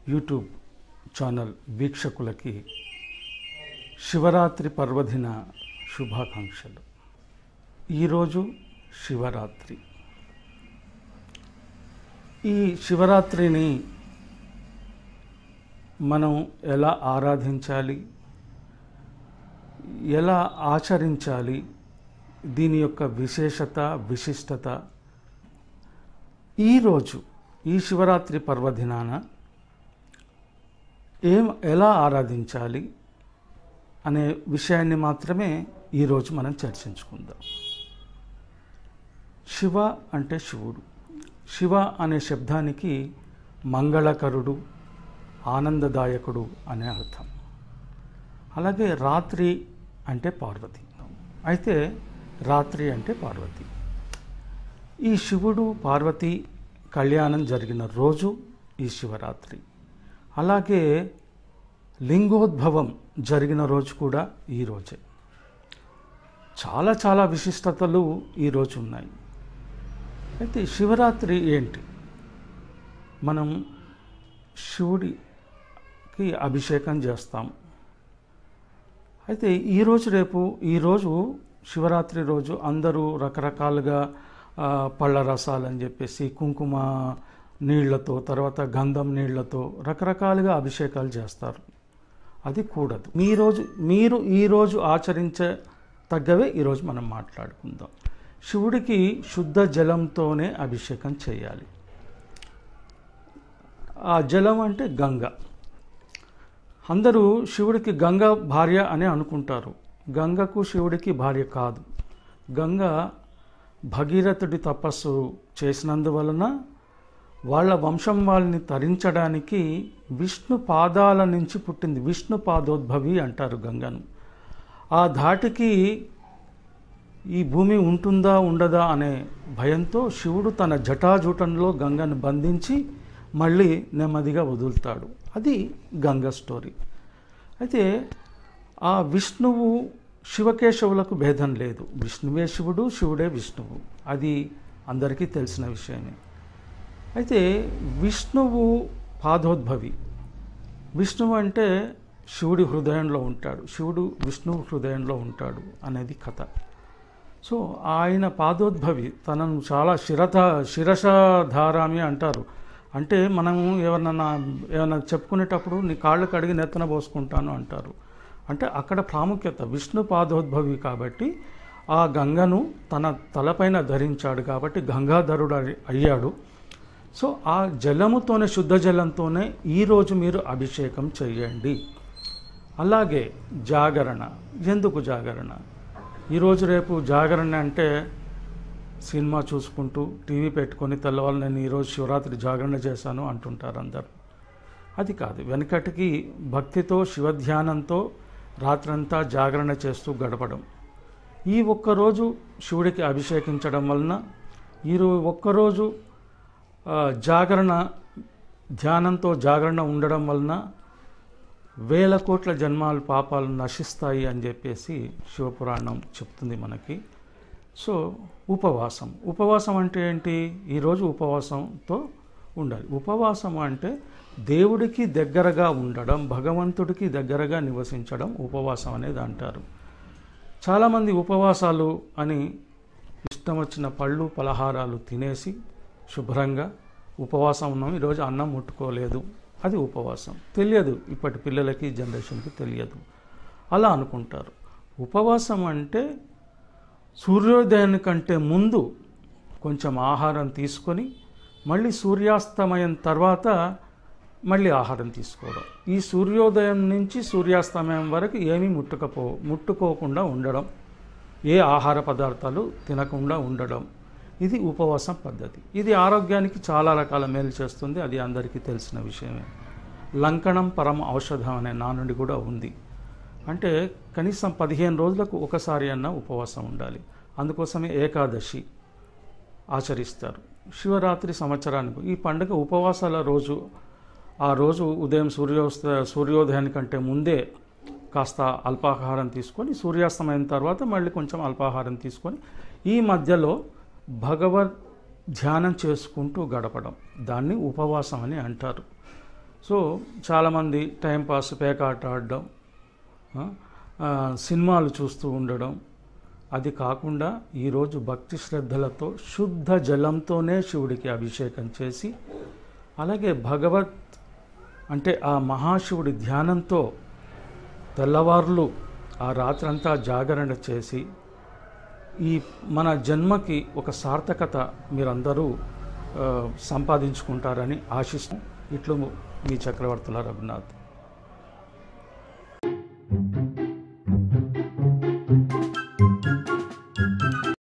YouTube channel వీక్షకులకి శివరాత్రి పర్వదిన శుభాకాంక్షలు ఈరోజు శివరాత్రి ఈ శివరాత్రిని మనం ఎలా ఆరాధించాలి ఎలా ఆచరించాలి దీని యొక్క విశేషత విశిష్టత ఈరోజు ఈ శివరాత్రి పర్వదినాన ఏం ఎలా ఆరాధించాలి అనే విషయాన్ని మాత్రమే ఈరోజు మనం చర్చించుకుందాం శివ అంటే శివుడు శివ అనే శబ్దానికి మంగళకరుడు ఆనందదాయకుడు అనే అర్థం అలాగే రాత్రి అంటే పార్వతి అయితే రాత్రి అంటే పార్వతి ఈ శివుడు పార్వతి కళ్యాణం జరిగిన రోజు ఈ శివరాత్రి అలాగే లింగోద్భవం జరిగిన రోజు కూడా ఈ రోజే చాలా చాలా విశిష్టతలు ఈరోజు ఉన్నాయి అయితే శివరాత్రి ఏంటి మనం శివుడికి అభిషేకం చేస్తాం అయితే ఈరోజు రేపు ఈరోజు శివరాత్రి రోజు అందరూ రకరకాలుగా ఆ, పళ్ళ రసాలని చెప్పేసి కుంకుమ నీళ్లతో తర్వాత గంధం నీళ్లతో రకరకాలుగా అభిషేకాలు చేస్తారు అది కూడదు మీ రోజు మీరు ఈరోజు ఆచరించే తగ్గవే ఈరోజు మనం మాట్లాడుకుందాం శివుడికి శుద్ధ జలంతోనే అభిషేకం చేయాలి ఆ జలం అంటే గంగ అందరూ శివుడికి గంగ భార్య అని అనుకుంటారు గంగకు శివుడికి భార్య కాదు గంగ భగీరథుడి తపస్సు చేసినందువలన వాళ్ళ వంశం వాళ్ళని తరించడానికి విష్ణు పాదాల నుంచి పుట్టింది విష్ణు పాదోద్భవి అంటారు గంగను ఆ ధాటికి ఈ భూమి ఉంటుందా ఉండదా అనే భయంతో శివుడు తన జటాజూటంలో గంగను బంధించి మళ్ళీ నెమ్మదిగా వదులుతాడు అది గంగ స్టోరీ అయితే ఆ విష్ణువు శివకేశవులకు భేదం లేదు విష్ణువే శివుడు శివుడే విష్ణువు అది అందరికీ తెలిసిన విషయమే అయితే విష్ణువు పాదోద్భవి విష్ణువు అంటే శివుడి హృదయంలో ఉంటాడు శివుడు విష్ణువు హృదయంలో ఉంటాడు అనేది కథ సో ఆయన పాదోద్భవి తనను చాలా శిరత శిరసధారామి అంటారు అంటే మనము ఏమన్నా ఏమన్నా చెప్పుకునేటప్పుడు నీ కాళ్ళు కడిగి నెత్తన పోసుకుంటాను అంటారు అంటే అక్కడ ప్రాముఖ్యత విష్ణు పాదోద్భవి కాబట్టి ఆ గంగను తన తలపైన ధరించాడు కాబట్టి గంగాధరుడు అయి- అయ్యాడు సో ఆ జలముతోనే శుద్ధ జలంతోనే ఈరోజు మీరు అభిషేకం చేయండి అలాగే జాగరణ ఎందుకు జాగరణ ఈరోజు రేపు జాగరణ అంటే సినిమా చూసుకుంటూ టీవీ పెట్టుకొని తెల్లవాళ్ళు నేను ఈరోజు శివరాత్రి జాగరణ చేశాను అంటుంటారు అందరు అది కాదు వెనకటికి భక్తితో శివధ్యానంతో రాత్రంతా జాగరణ చేస్తూ గడపడం ఈ ఒక్కరోజు శివుడికి అభిషేకించడం వలన ఈ రో- ఒక్కరోజు ఆ, జాగరణ ధ్యానంతో జాగరణ ఉండడం వలన వేల కోట్ల జన్మాల పాపాలు నశిస్తాయి అని చెప్పేసి శివపురాణం చెప్తుంది మనకి సో ఉపవాసం ఉపవాసం అంటే ఏంటి ఈరోజు ఉపవాసంతో ఉండాలి ఉపవాసం అంటే దేవుడికి దగ్గరగా ఉండడం భగవంతుడికి దగ్గరగా నివసించడం ఉపవాసం అనేది అంటారు చాలామంది ఉపవాసాలు అని ఇష్టం వచ్చిన పళ్ళు పలహారాలు తినేసి శుభ్రంగా ఉపవాసం ఉన్నాం ఈరోజు అన్నం ముట్టుకోలేదు అది ఉపవాసం తెలియదు ఇప్పటి పిల్లలకి జనరేషన్కి తెలియదు అలా అనుకుంటారు ఉపవాసం అంటే సూర్యోదయాన్ని కంటే ముందు కొంచెం ఆహారం తీసుకొని మళ్ళీ సూర్యాస్తమయం తర్వాత మళ్ళీ ఆహారం తీసుకోవడం ఈ సూర్యోదయం నుంచి సూర్యాస్తమయం వరకు ఏమీ ముట్టుకపో ముట్టుకోకుండా ఉండడం ఏ ఆహార పదార్థాలు తినకుండా ఉండడం ఇది ఉపవాసం పద్ధతి ఇది ఆరోగ్యానికి చాలా రకాల మేలు చేస్తుంది అది అందరికీ తెలిసిన విషయమే లంకణం పరమ ఔషధం అనే నానుడి కూడా ఉంది అంటే కనీసం పదిహేను రోజులకు ఒకసారి అన్న ఉపవాసం ఉండాలి అందుకోసమే ఏకాదశి ఆచరిస్తారు శివరాత్రి సంవత్సరానికి ఈ పండుగ ఉపవాసాల రోజు ఆ రోజు ఉదయం సూర్యోస్త సూర్యోదయానికంటే ముందే కాస్త అల్పాహారం తీసుకొని సూర్యాస్తమయం తర్వాత మళ్ళీ కొంచెం అల్పాహారం తీసుకొని ఈ మధ్యలో భగవద్ ధ్యానం చేసుకుంటూ గడపడం దాన్ని ఉపవాసం అని అంటారు సో చాలామంది టైంపాస్ పేకాట ఆడడం ఆ, ఆ, సినిమాలు చూస్తూ ఉండడం అది కాకుండా ఈరోజు భక్తి శ్రద్ధలతో శుద్ధ జలంతోనే శివుడికి అభిషేకం చేసి అలాగే భగవత్ అంటే ఆ మహాశివుడి ధ్యానంతో తెల్లవార్లు ఆ రాత్రంతా జాగరణ చేసి ఈ మన జన్మకి ఒక సార్థకత మీరందరూ ఆ, సంపాదించుకుంటారని ఆశిస్తూ ఇట్లు మీ చక్రవర్తుల రఘునాథ్